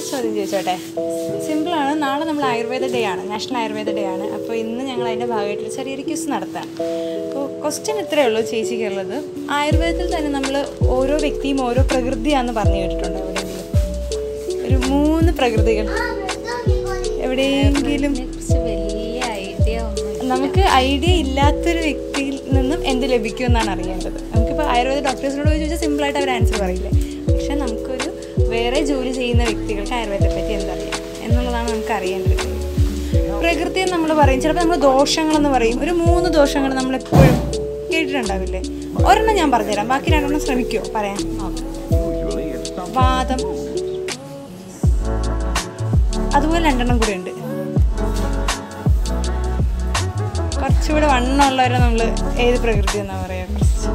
ചോദ്യം ചോദിച്ചോട്ടെ സിമ്പിളാണ് നാളെ നമ്മൾ ആയുർവേദ ഡേ ആണ് നാഷണൽ ആയുർവേദ ഡേ ആണ് അപ്പോൾ ഇന്ന് ഞങ്ങൾ അതിൻ്റെ ഭാഗമായിട്ട് ചെറിയൊരു ക്യൂസ് നടത്താം അപ്പോൾ ക്വസ്റ്റ്യൻ ഇത്രയേ ഉള്ളൂ ചേച്ചിക്കുള്ളത് ആയുർവേദത്തിൽ തന്നെ നമ്മൾ ഓരോ വ്യക്തിയും ഓരോ പ്രകൃതിയാണെന്ന് പറഞ്ഞു കേട്ടിട്ടുണ്ടോ എവിടെയെങ്കിലും ഒരു മൂന്ന് പ്രകൃതികൾ എവിടെയെങ്കിലും കുറിച്ച് വലിയ ഐഡിയ ഒന്നും നമുക്ക് ഐഡിയ ഇല്ലാത്തൊരു വ്യക്തിയിൽ നിന്നും എന്ത് ലഭിക്കും എന്നാണ് അറിയേണ്ടത് നമുക്കിപ്പോൾ ആയുർവേദ ഡോക്ടേഴ്സിനോട് പോയി ചോദിച്ചാൽ സിമ്പിളായിട്ട് അവർ ആൻസർ പറയില്ലേ പക്ഷെ നമുക്കൊരു വേറെ ജോലി ചെയ്യുന്ന വ്യക്തികൾക്ക് ആയുർവേദത്തെ പറ്റി എന്തറിയാം എന്നുള്ളതാണ് നമുക്ക് അറിയേണ്ടത് പ്രകൃതിയെ നമ്മൾ പറയും ചിലപ്പോൾ നമ്മൾ ദോഷങ്ങളെന്ന് പറയും ഒരു മൂന്ന് ദോഷങ്ങൾ നമ്മൾ എപ്പോഴും കേട്ടിട്ടുണ്ടാവില്ലേ ഒരെണ്ണം ഞാൻ പറഞ്ഞുതരാം ബാക്കി രണ്ടെണ്ണം ശ്രമിക്കുമോ പറയാൻ വാദം അതുപോലെ രണ്ടെണ്ണം കൂടെ ഉണ്ട് കുറച്ചുകൂടെ വണ്ണമുള്ളവരെ നമ്മൾ ഏത് പ്രകൃതി എന്നാ പറയാ കുറച്ച്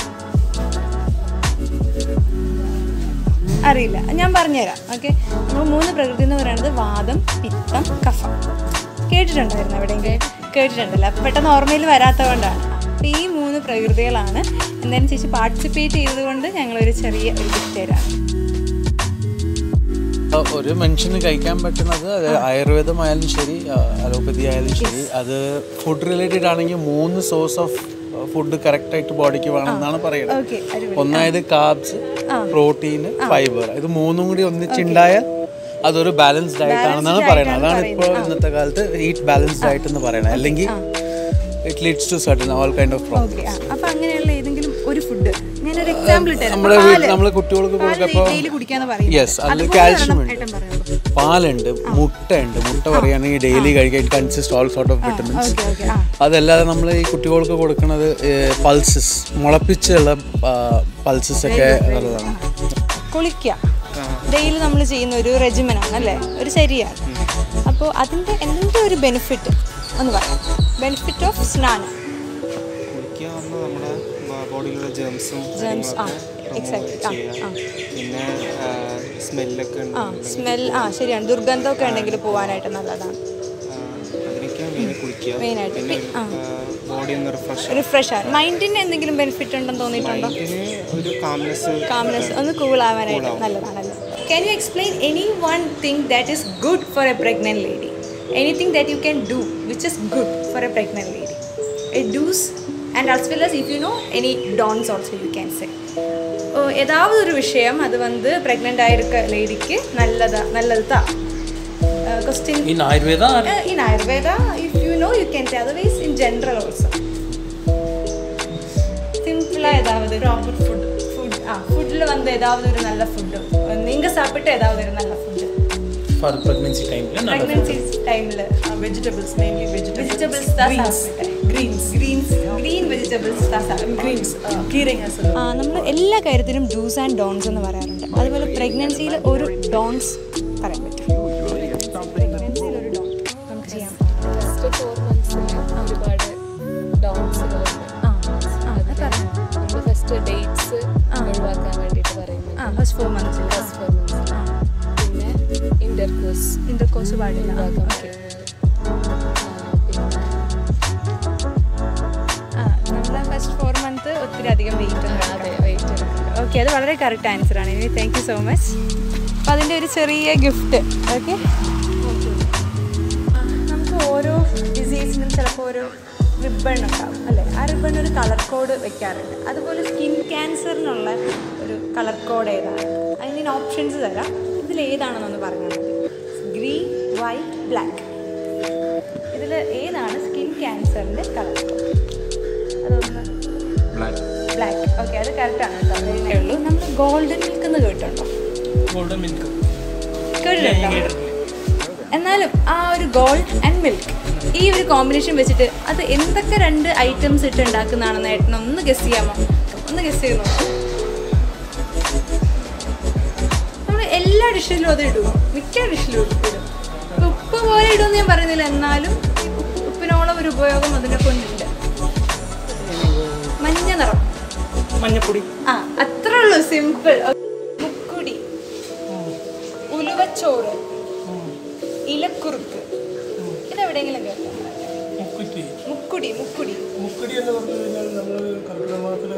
അറിയില്ല ഞാൻ പറഞ്ഞുതരാം ഓക്കെ നമ്മൾ മൂന്ന് പ്രകൃതി എന്ന് പറയുന്നത് വാദം പിത്തം കഫം കേട്ടിട്ടുണ്ടായിരുന്നു എവിടെയെങ്കിലും കേട്ടിട്ടുണ്ടല്ലോ അപ്പം പെട്ടെന്ന് ഓർമ്മയിൽ വരാത്തതുകൊണ്ടാണ് അപ്പം ഈ മൂന്ന് പ്രകൃതികളാണ് എന്തായാലും ചേച്ചി പാർട്ടിസിപ്പേറ്റ് ചെയ്തതുകൊണ്ട് ഞങ്ങളൊരു ചെറിയ ഒരു ഗിഫ്റ്റ് തരാം ആ, ഒരു മനുഷ്യന് കഴിക്കാൻ പറ്റുന്നത് അത് ആയുർവേദമായാലും ശരി അലോപ്പതി ആയാലും ശരി അത് ഫുഡ് റിലേറ്റഡ് ആണെങ്കിൽ മൂന്ന് സോഴ്സ് ഓഫ് ഫുഡ് കറക്റ്റ് ആയിട്ട് ബോഡിക്ക് വേണമെന്നാണ് പറയുന്നത് ഓക്കെ അടിപൊളി ഒന്നായത് കാർബ്സ് പ്രോട്ടീൻ ഫൈബർ ഇത് മൂന്നും കൂടി ഒന്നിച്ചുണ്ടായാൽ അതൊരു ബാലൻസ്ഡ് ഡയറ്റ് ആണെന്നാണ് പറയുന്നത് അതാണ് ഇപ്പോൾ ഇന്നത്തെ കാലത്ത് ഈറ്റ് ബാലൻസ്ഡ് ഡയറ്റ് എന്ന് പറയുന്നത് അല്ലെങ്കിൽ it leads to certain all kind of problem okay ആ അപ്പം അങ്ങനെയുള്ള ഏതെങ്കിലും ഒരു ഫുഡ് ഞാനൊരു എക്സാമ്പിൾ ഇട്ടുതരാം നമ്മുടെ വീട്ടിൽ നമ്മൾ കുട്ടികൾക്ക് കൊടുക്കപ്പോൾ ഡെയിലി കുടിക്കാന്ന് പറയും യെസ് അതിൽ അതുപോലെ കാൽഷ്യം ഒരെണ്ണം ഉണ്ട് ഏട്ടൻ പറയുള്ളൂ പാലുണ്ട് മുട്ടയുണ്ട് മുട്ട പറയുകയാണെങ്കിൽ ഡെയിലി കഴിക്കാൻ consist all sort of vitamins okay okay ആ അതല്ലാതെ നമ്മൾ ഈ കുട്ടികൾക്ക് കൊടുക്കുന്നത് പൾസസ് മുളപ്പിച്ചുള്ള പൾസസ് ഒക്കെ നല്ലതാണ് കുളിക്കുക ഡെയിലി നമ്മൾ ചെയ്യുന്ന ഒരു റെജിമനാണ് അല്ലേ ഒരു ശരിയാണ് അപ്പോൾ അതിൻ്റെ എന്തെങ്കിലും ഒരു ബെനിഫിറ്റ് ഒന്ന് പറയാം ബെനിഫിറ്റ് ഓഫ് സ്നാനം കുളിക്കുക പറഞ്ഞാൽ നമ്മുടെ ബോഡിയിലുള്ള ജേംസും ജെംസ് ആ എക്സാക്ട് ആ ആ പിന്നെ സ്മെല്ലൊക്കെ ഉണ്ട് ആ സ്മെൽ ആ ശരിയാണ് ദുർഗന്ധമൊക്കെ ഉണ്ടെങ്കിൽ പോകാനായിട്ട് നല്ലതാണ് ആ, അതിനൊക്കെയാണ് മെയിൻ കുളിക്കുക മെയിനായിട്ട് പിന്നെ ബോഡി ഒന്ന് റിഫ്രഷ് റിഫ്രഷ് ആണ് മൈൻഡിന് എന്തെങ്കിലും ബെനിഫിറ്റ് ഉണ്ടെന്ന് തോന്നിയിട്ടുണ്ടോ ഇതിന് ഒരു കാംനെസ് കാംനെസ് ഒന്ന് കൂൾ ആവാനായിട്ട് നല്ലതാണല്ലോ can you explain any one thing that is good for a pregnant lady anything that you can do which is good for a pregnant lady uh dos and as well as if you know any don'ts also you can say ஏதாவது ஒரு விஷயம் அது வந்து pregnant ஆயிருக்க லேடிக்கு நல்லதா நல்லது தான் question In Ayurveda, or Uh, in Ayurveda, if you know, you can say. Otherwise, in general also. சிம்பிளா ஏதாவது ப்ராப்பர் ஃபுட் ஃபுட் ஆ ஃபுட்டில் வந்து ஏதாவது ஒரு நல்ல ஃபுட்டு நீங்கள் சாப்பிட்ட ஏதாவது ஒரு நல்ல ஃபுட்டு for pregnancy time, நல்ல food. ப்ரெக்னன்சி டைமில் vegetables, mainly vegetables. வெஜிடபிள்ஸ் தான் சாப்பிட்டேன் Greens. ഗ്രീൻസ് ഗ്രീൻ വെജിറ്റബിൾസ് தான் സാപ്പിട്ടேன் Greens. Uh, കീരങ്ങ sir. ആ നമ്മൾ എല്ലാ കാര്യത്തിനും ഡൂസ് ആൻഡ് ഡോൺസ് എന്ന് പറയാറുണ്ട് അതുപോലെ പ്രഗ്നൻസിയിൽ ഒരു ഡോൺസ് പറയാൻ പറ്റും പ്രഗ്നൻസിയിൽ ഒരു ഡോൺ നമുക്ക് ചെയ്യാം ഫസ്റ്റ് ഫോർ മന്ത്സിൽ ഒരുപാട് ഡൗൺസുകളുണ്ട് ആ ആ അത് പറഞ്ഞു നമ്മൾ ഫസ്റ്റ് ഡേറ്റ്സ് ഒഴിവാക്കാൻ വേണ്ടിയിട്ട് പറയുന്നുണ്ട് ആ ഫസ്റ്റ് ഫോർ മന്ത്സിൽ ഫസ്റ്റ് ഫോർ മന്ത്സ് പിന്നെ ഇന്റർകോഴ്സ് ഇന്റർകോഴ്സ് പാടില്ല ഒഴിവാക്കാൻ ഓക്കെ പറയുന്നുണ്ട് ആ നമ്മളെ ഫസ്റ്റ് ഫോർ മന്ത് ഒത്തിരി അധികം വെയിറ്റ് പിന്നെ അതെ വെയിറ്റ് എടുക്കണം ഓക്കെ അത് വളരെ കറക്റ്റ് ആൻസർ ആണ് ഇനി താങ്ക് യു സോ മച്ച് അപ്പോൾ അതിൻ്റെ ഒരു ചെറിയ ഗിഫ്റ്റ് ഓക്കെ നമുക്ക് ഓരോ ഡിസീസിനും ചിലപ്പോൾ ഒരു റിബൺ ഉണ്ടാവും അല്ലേ ആ റിബൺ ഒരു കളർ കോഡ് വെക്കാറുണ്ട് അതുപോലെ സ്കിൻ ക്യാൻസറിനുള്ള ഒരു കളർ കോഡ് ഏതാണ് അതിന് ഞാൻ ഓപ്ഷൻസ് തരാം ഇതിൽ ഏതാണെന്നൊന്ന് പറഞ്ഞാൽ മതി ഗ്രീൻ വൈറ്റ് ബ്ലാക്ക് ഇതിൽ ഏതാണ് സ്കിൻ ക്യാൻസറിൻ്റെ കളർ കോഡ് അതൊന്ന് ബ്ലാക്ക് ഓക്കെ അത് കറക്റ്റാണ് കേട്ടോ അതേ ഉള്ളൂ നമ്മൾ ഗോൾഡൻ മിൽക്ക് എന്ന് കേട്ടിട്ടുണ്ടോ golden milk. കേട്ടിട്ടുണ്ടോ എന്നാലും ആ ഒരു ഗോൾഡ് ആൻഡ് മിൽക്ക് ഈ ഒരു കോമ്പിനേഷൻ വെച്ചിട്ട് അത് എന്തൊക്കെ രണ്ട് ഐറ്റംസ് ഇട്ട് ഉണ്ടാക്കുന്നതാണെന്ന് ഏട്ടൻ ഒന്ന് ഗസ് ചെയ്യാമോ ഒന്ന് ഗസ് ചെയ്യുന്നു നമ്മൾ എല്ലാ ഡിഷിലും അത് ഇടും മിക്ക ഡിഷിലും ഇടും ഇപ്പൊ ഉപ്പ് പോലെ ഇടുമെന്ന് ഞാൻ പറയുന്നില്ല എന്നാലും ഈ ഉപ്പ്- ഉപ്പിനോളം ഒരു ഉപയോഗം അതിനെ കൊണ്ടുണ്ട് മഞ്ഞ നിറം മഞ്ഞപ്പൊടി ആ അത്രേ ഉള്ളൂ സിമ്പിൾ മുക്കുടി ഉലുവച്ചോറ് ഇലക്കുറുക്ക് ഇതെവിടെയെങ്കിലും കേട്ടോ മുക്കുറ്റി മുക്കുടി മുക്കുടി മുക്കുടി എന്ന് പറഞ്ഞു കഴിഞ്ഞാൽ നമ്മൾ കർക്കിടക മാസത്തിൽ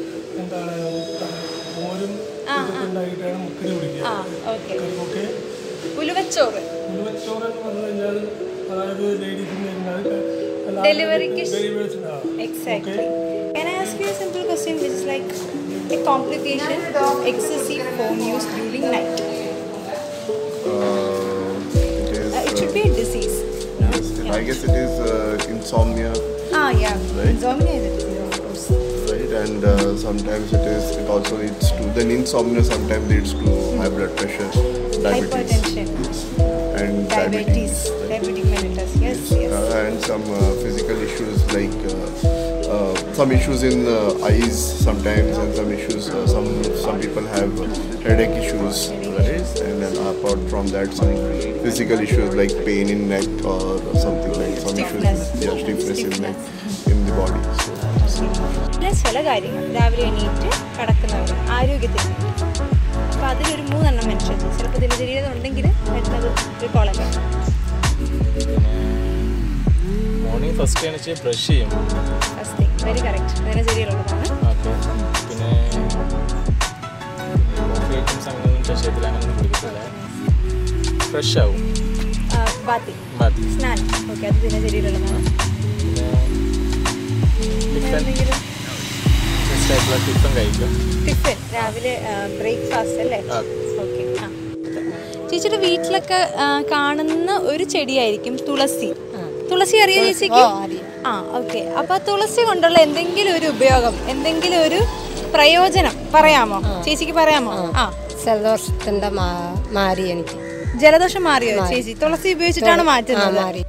എന്താണ് മോരും ഇതൊക്കെ ഉണ്ടായിട്ടാണ് മുക്കുടി ആ കുടിക്കുക ഓക്കെ കറിക്കൊക്കെ ഉലുവച്ചോറ് ഉലുവച്ചോറ് എന്ന് പറഞ്ഞു കഴിഞ്ഞാൽ അതായത് ലേഡീസിന് ഡെലിവറിക്ക് ഡെലിവേഴ്സിനാണ് Exactly. Can I ask you a simple question which is like a complication of excessive phone use during night? it is, Uh, it should be a disease. No? yes, I guess it is uh, insomnia, Ah, yeah. Right. Insomnia is a disease, of course. right? And uh, sometimes it is. It also leads to then insomnia. Sometimes leads to high blood pressure, diabetes, Hypertension, and diabetes, right? diabetic mellitus. Yes, yes. Uh, and some uh, physical issues like uh, uh, some issues in uh, eyes sometimes, and some issues. Uh, some some people have headache issues, right? And then apart from that, some physical issues like pain in neck or something like some Stiffness. issues. Yeah, stiffness in neck in the body. So, പിന്നെ ചില കാര്യങ്ങൾ രാവിലെ എണീറ്റ് കടക്കുന്നവർ ആരോഗ്യത്തിന് അപ്പോൾ അതിലൊരു മൂന്നെണ്ണം mention ചെയ്തു ചിലപ്പോൾ ദിനചര്യയിൽ ഉണ്ടെങ്കിൽ വരുന്നത് ഒരു കോളല്ല മോർണിംഗ് ഫസ്റ്റ് എണീച്ച് ബ്രഷ് ചെയ്യും ഫസ്റ്റ് തിങ് വെരി കറക്റ്റ് ദിനചര്യയിലുള്ളതാണ് ഓക്കെ പിന്നെ കോഫി ഐറ്റംസ് അങ്ങനെയൊന്നും ശരീരത്തിൽ അങ്ങനെയൊന്നും കുടിക്കത്തില്ല ഫ്രഷ് ആവും ബാത്തിങ് മതി സ്നാനം ഓക്കെ അത് ദിനചര്യയിലുള്ളതാണ് പിന്നെ ടിഫൻ എന്തെങ്കിലും ജസ്റ്റ് ആയിട്ടുള്ള ടിഫൻ കഴിക്കും ടിഫിൻ രാവിലെ ബ്രേക്ക്ഫാസ്റ്റ് അല്ലേ ആ. ഓക്കെ ആ ചേച്ചിയുടെ വീട്ടിലൊക്കെ ആ, കാണുന്ന ഒരു ചെടിയായിരിക്കും തുളസി തുളസി അറിയോ ചേച്ചിക്ക് ആ ഓക്കെ അപ്പൊ ആ തുളസി കൊണ്ടുള്ള എന്തെങ്കിലും ഒരു ഉപയോഗം എന്തെങ്കിലും ഒരു പ്രയോജനം പറയാമോ ചേച്ചിക്ക് പറയാമോ ആ ജലദോഷത്തിന്റെ മാ- മാറി എനിക്ക് ജലദോഷം മാറിയോ ചേച്ചി തുളസി ഉപയോഗിച്ചിട്ടാണ് മാറ്റുന്നത് മാറി